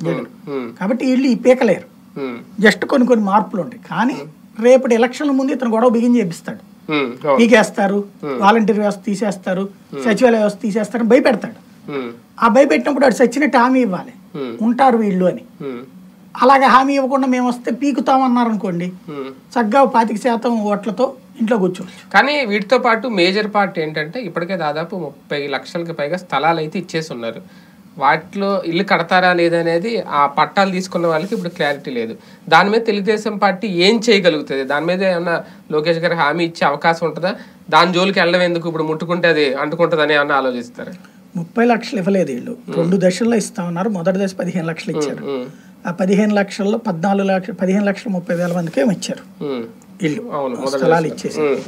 జగన్ ఉమ్, కాబట్టి వీళ్ళు ఈ పీకలేరు ఉమ్, జస్ట్ కొన్ని కొన్ని మార్పులు ఉంటాయి కానీ రేపటి ఎలక్షన్ల ముందు ఇతను గొడవ బిగిన్ చేపిస్తాడు ఉమ్, అవును. పీకేస్తారు వాలంటీర్ వ్యవస్థ తీసేస్తారు సచివాలయ వ్యవస్థ తీసేస్తారు భయపెడతాడు ఉమ్, ఆ భయపెట్టినప్పుడు వాడు సచ్చినట్టు హామీ ఇవ్వాలి ఉమ్, ఉంటారు వీళ్ళు అని ఉమ్, అలాగే హామీ ఇవ్వకుండా మేము వస్తే పీకుతామన్నారు అనుకోండి ఉమ్. చక్కగా పాతిక శాతం ఓట్లతో ఇంట్లో కూర్చోవచ్చు కానీ వీటితో పాటు మేజర్ పార్ట్ ఏంటంటే ఇప్పటికే దాదాపు ముప్పై లక్షలకి పైగా స్థలాలు అయితే ఇచ్చేసి ఉన్నారు వాటిలో ఇల్లు కడతారా లేదనేది ఆ పట్టాలు తీసుకున్న వాళ్ళకి ఇప్పుడు క్లారిటీ లేదు దాని మీద తెలుగుదేశం పార్టీ ఏం చేయగలుగుతుంది దాని మీద ఏమన్నా లోకేష్ గారు హామీ ఇచ్చే అవకాశం ఉంటుందా దాని జోలికి వెళ్ళడం ఎందుకు ఇప్పుడు ముట్టుకుంటే అది అంటుకుంటుందని ఏమన్నా ఆలోచిస్తారు ముప్పై లక్షలు ఇవ్వలేదు వీళ్ళు రెండు దశల్లో ఇస్తామన్నారు మొదటి దశ పదిహేను లక్షలు ఇచ్చారు ఉమ్, ఆ పదిహేను లక్షల్లో పద్నాలుగు లక్షలు పదిహేను లక్షల ముప్పై వేల మందికి ఏమో ఇచ్చారు ఉమ్, ఇల్లు అవును మొదటి స్థలాలు దశలో. ఇచ్చేసి ఉమ్,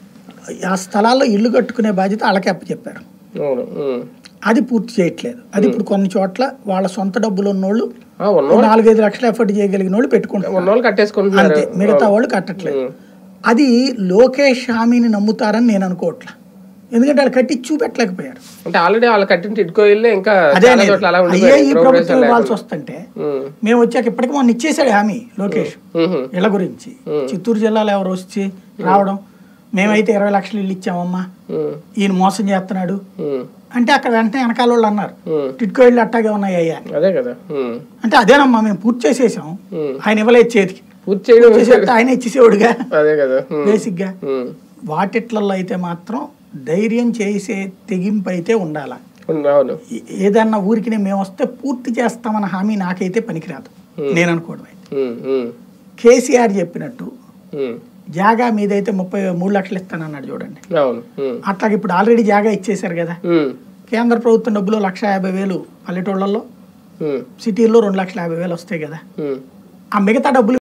ఆ స్థలాల్లో ఇల్లు కట్టుకునే బాధ్యత వాళ్ళకి అప్పచెప్పారు అవును ఉమ్. అది పూర్తి చేయట్లేదు అది ఇప్పుడు కొన్ని చోట్ల వాళ్ళ సొంత డబ్బులు ఉన్నోళ్ళు ఆ, ఉన్న నాలుగైదు లక్షలు ఎఫర్ట్ చేయగలిగిన వాళ్ళు పెట్టుకుంటారు ఉన్న వాళ్ళు కట్టేసుకుంటున్నారు అంతే మిగతా వాళ్ళు కట్టట్లేదు అది లోకేష్ హామీని నమ్ముతారని నేను అనుకోవట్లా ఎందుకంటే వాళ్ళు కట్టి చూపెట్టలేకపోయారు అంటే ఆల్రెడీ వాళ్ళు కట్టిన ఇటుకో ఇల్లే ఇంకా అదే చాలా అనేది. చోట్ల అలా అయ్యే ఉండిపోయాయి. ఈ గృహప్రవేశాలు ప్రభుత్వం లేకుండా. ఇవ్వాల్సి వస్తుంటే ఉమ్, మేము వచ్చాక ఇప్పటికీ మొన్న ఇచ్చేసాడు హామీ లోకేష్ ఉమ్, ఇళ్ళ గురించి చిత్తూరు జిల్లాలో ఎవరు వచ్చి రావడం మేమైతే ఇరవై లక్షలు ఇల్లు ఇచ్చామమ్మా ఉమ్, ఈయన మోసం చేస్తున్నాడు ఉమ్, అంటే అక్కడ వెంటనే వెనకాల వాళ్ళు అన్నారు ఉమ్. టిట్కో ఇల్లు అట్టాగే ఉన్నాయి అయ్యా అని. అదే కదా ఉమ్, అంటే అదేనమ్మా మేము పూర్తి చేసేసాం ఉమ్. ఆయన ఇవ్వలేదు చేతికి పూర్తి చేయడం చేసేస్తే ఆయన ఇచ్చేసేవాడుగా అదే కదా ఉమ్, బేసిక్గా ఉమ్, వాటిట్లలో అయితే మాత్రం ధైర్యం చేసే తెగింపు అయితే ఉండాల ఉమ్, అవును ఏ- ఏదన్నా ఊరికి మేము వస్తే పూర్తి చేస్తామన్న హామీ నాకైతే పనికిరాదు నేను అనుకోవడం అయితే ఉమ్, ఉమ్, కేసీఆర్ చెప్పినట్టు ఉమ్, జాగా మీదైతే ముప్పై మూడు లక్షలు ఇస్తానన్నాడు చూడండి అవును ఉమ్, అట్లాగే ఇప్పుడు ఆల్రెడీ జాగా ఇచ్చేశారు కదా ఉమ్, కేంద్ర ప్రభుత్వం డబ్బులు లక్ష యాభై వేలు పల్లెటూళ్ళల్లో ఉమ్, సిటీల్లో రెండు లక్షల యాభై వేలు వస్తాయి కదా ఉమ్. ఆ మిగతా డబ్బులు